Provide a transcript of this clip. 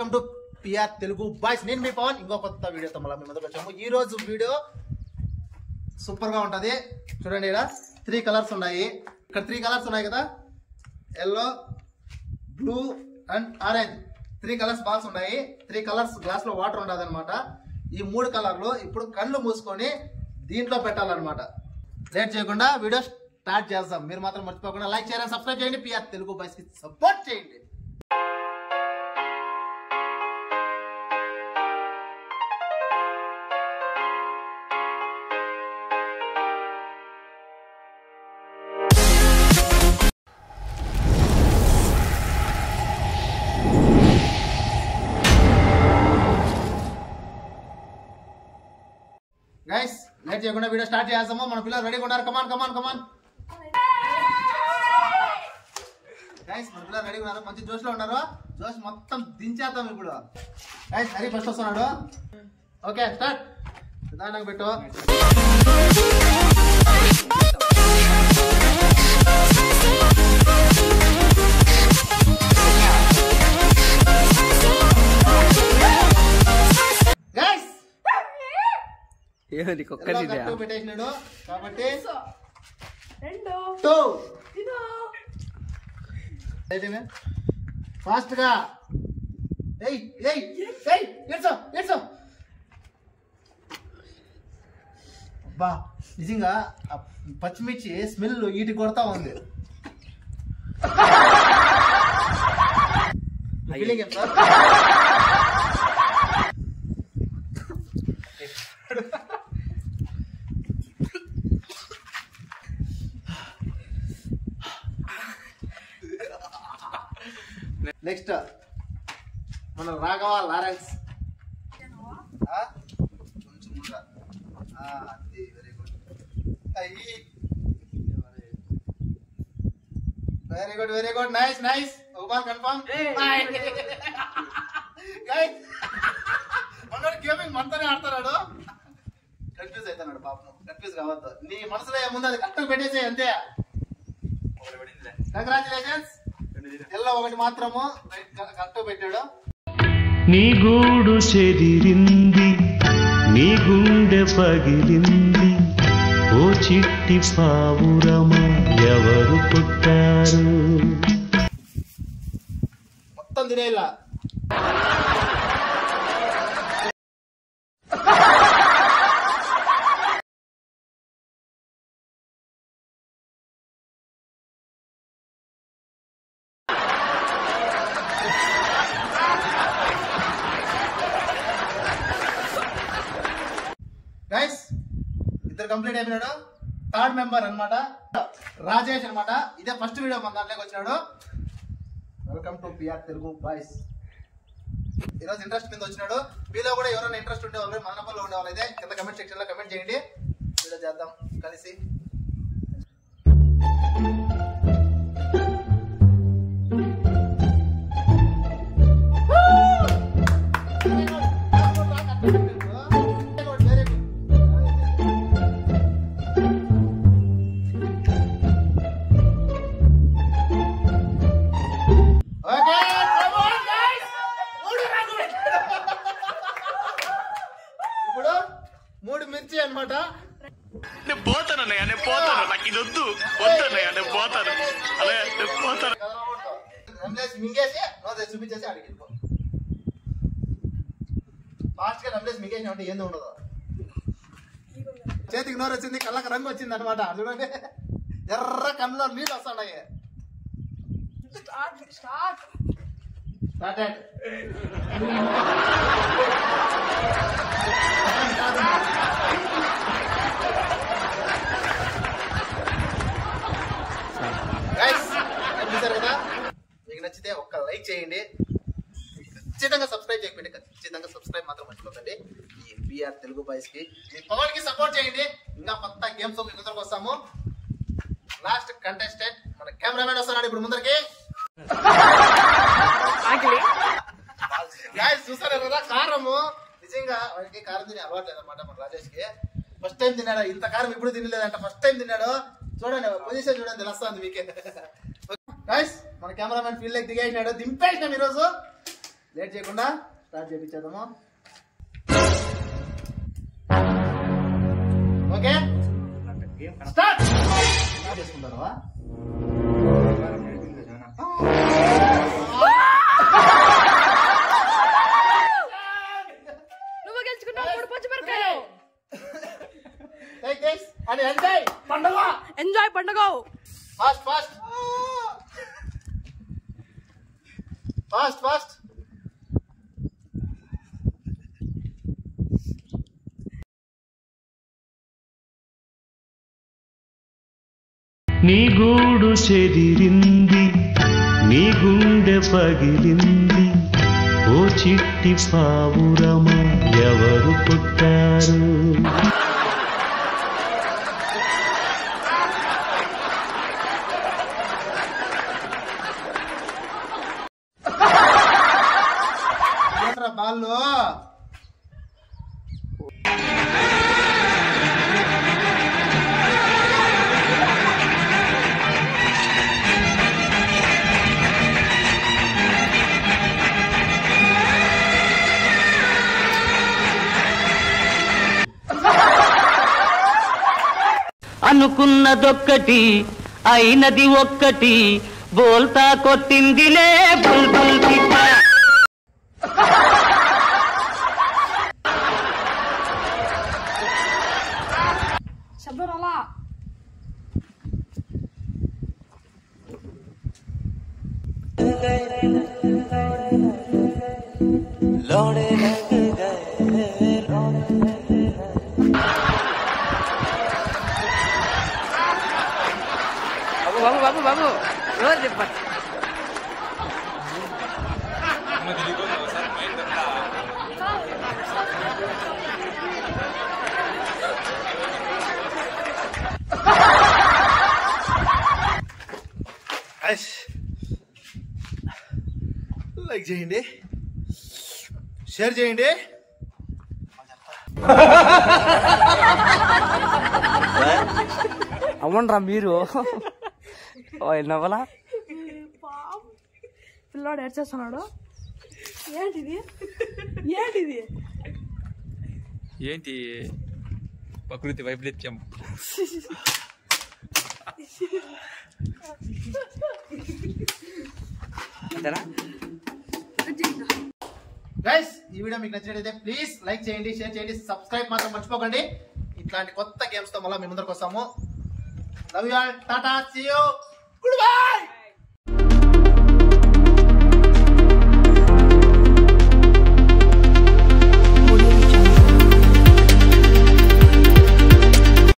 Welcome to PR Telugu boys నేను మీ పవన్ ఇంకో కొత్త వీడియోతో మళ్ళీ మీ ముందుకు వచ్చాము ఈ రోజు వీడియో సూపర్ గా ఉంటది చూడండి ఇక్కడ త్రీ కలర్స్ ఉన్నాయి ఇక్కడ త్రీ కలర్స్ ఉన్నాయి కదా yellow blue and orange three colours balls ఉన్నాయి త్రీ కలర్స్ గ్లాస్ లో వాటర్ ఉండదు అనమాట ఈ మూడు కలర్లు ఇప్పుడు కళ్ళు మూసుకొని దీంట్లో పెట్టాలన్నమాట లేట్ చేయకుండా వీడియో స్టార్ట్ చేస్తాం మీరు మాత్రం మర్చిపోకుండా లైక్ చేయాలని సబ్స్క్రైబ్ చేయండి పిఆర్ తెలుగు బాయ్స్ కి సపోర్ట్ చేయండి గైస్ లేట్ చేయకుండా వీడియో స్టార్ట్ చేస్తాము మన పిల్లలు రెడీగా ఉన్నారు కమాన్ కమాన్ కమాన్ గైస్ మన పిల్లలు రెడీగా ఉన్నారు మంచి జోష్ లో ఉన్నారు జోష్ మొత్తం దించేద్దాం ఇప్పుడు గైస్ హరి ఫస్ట్ వస్తున్నాడు ఓకే స్టార్ట్ నిదానంగా పెట్టు గైస్ ఏమది కుక్కనిదా పెట్టేసినాడు కాబట్టి రెండు టూ ఇదో ఫాస్ట్ గా ఏయ్ ఏయ్ ఏయ్ ఎడ్సో ఎడ్సో అబ్బా నిజంగా ఆ పచ్చిమిర్చి స్మెల్ ఈటి కొడతా ఉంది ఫీలింగ్ ఏం సార్ నెక్స్ట్ మన రాఘవ లారెన్స్ ఆ? కొంచెం ముందర. ఆ, అది వెరీ గుడ్ అయ్యి very good very good nice nice ఉబాల్ కన్ఫర్మ్ గైస్ మనోడు గేమింగ్ మనతోనే ఆడుతున్నాడు కన్ఫ్యూజ్ అవుతున్నాడు పాపం కన్ఫ్యూజ్ కావద్దు నీ మనసులో ఏముంది అది కరెక్ట్ పెట్టేసే అంతే కంగ్రాచులేషన్స్ ఎల్లో ఒకటి మాత్రము కరెక్ట్ పెట్టాడు నీ గూడు చెదిరింది నీ గుండె పగిలింది ఓ చిట్టి పావురమా ఎవరు పుట్టారు మొత్తం తినేలా గైస్ ఇద్దరు కంప్లీట్ అయిపోయినాడు థర్డ్ మెంబర్ అన్నమాట రాజేష్ అన్నమాట ఇదే ఫస్ట్ వీడియో మన దాంట్లోకి వచ్చినాడు welcome to PR Telugu boys ఈరోజు ఇంట్రెస్ట్ మీద వచ్చినాడు మీలో కూడా ఎవరైనా ఇంట్రెస్ట్ ఉండే వాళ్ళు మదనపల్లిలో ఉండే వాళ్ళు అయితే కింద కమెంట్ సెక్షన్ లో కమెంట్ చేయండి వీడియో చేద్దాం కలిసి Very good. Okay come on, guys. మూడు రంగులు పెట్టాడు. ఇప్పుడు మూడు మిర్చి అన్నమాట నేను పోతాను అన్నయ్య నేను పోతాను నాకు ఇది వద్దు వద్దు అన్నయ్య నేను పోతాను అన్నయ్య నేను పోతాను రమేష్ మింగేసి నోదే చూపించేసి అడిగిపో ఫాస్ట్ గా రమేష్ మింగేసి అంటే ఏందో ఉండదు చేతికి నోరు వచ్చింది కళ్ళకి రంగు వచ్చింది అనమాట చూడండి ఎర్ర కళ్ళలో నీళ్ళు వస్తున్నాయి స్టార్ట్ స్టార్ట్ స్టార్టెడ్ గైస్ చూసారు కదా మీకు నచ్చితే ఒక్క లైక్ చేయండి ఖచ్చితంగా సబ్స్క్రైబ్ చేయకండి ఖచ్చితంగా సబ్స్క్రైబ్ మాత్రం మర్చిపోకండి ఈ పిఆర్ తెలుగు బాయ్స్ కి మీ పవన్ కి సపోర్ట్ చేయండి ఇంకా కొత్త గేమ్స్ మీ ముందరకు వస్తాము లాస్ట్ కంటెస్టెంట్ మన కెమెరామెన్ వస్తున్నాడు ఇప్పుడు ముందరికి గాయస్ చూసారు కదా కారము నిజంగా వాడికి కారం తినే అలవాటు లేదన్నమాట మన రాజేష్ కి ఫస్ట్ టైం తిన్నాడు ఇంత కారం ఇప్పుడు తినలేదంట ఫస్ట్ టైం తిన్నాడు చూడండి పొజిషన్ చూడండి తెలుస్తుంది మీకే గాయస్ మన కెమెరామెన్ ఫీల్డ్ లెక్ దిగేసినాడు దింపేసినాం ఈరోజు లేట్ చేయకుండా స్టార్ట్ చేయించేద్దాము ఓకే స్టార్ట్ స్టార్ట్ చేసుకుంటారా నువ్వు గెలుచుకున్నావు మూడు పచ్చి మిరకాయలు టేక్ దిస్ అండ్ ఎంజాయ్ పండుగ ఎంజాయ్ పండుగ ఫాస్ట్ ఫాస్ట్ ఫాస్ట్ ఫాస్ట్ నీ గూడు చెదిరింది నీ గుండె పగిలింది ఓ చిట్టి పావురమ ఎవరు పుట్టారు ఏంట్రా బాల్లో అనుకున్నదొక్కటి అయినది ఒక్కటి బోల్తా కొట్టిందిలే బుల్బుల్ పిట్ట శబ్దం రాలా బాబు బాబు బాబు బాబు ఎవరు చెప్పండి లైక్ చేయండి షేర్ చేయండి అవునరా మీరు నవ్వలా పాపం. పిల్లాడు ఏడ్చేస్తున్నాడు ఏంటిది ఏంటిది ఏంటి ప్రకృతి వైపరీత్యం అంతేనా గైస్ ఈ వీడియో మీకు నచ్చినట్లయితే ప్లీజ్ లైక్ చేయండి షేర్ చేయండి సబ్స్క్రైబ్ మాత్రం మర్చిపోకండి ఇట్లాంటి కొత్త గేమ్స్ తో మళ్ళీ మీ ముందరకు వస్తాము love you all tata see you good by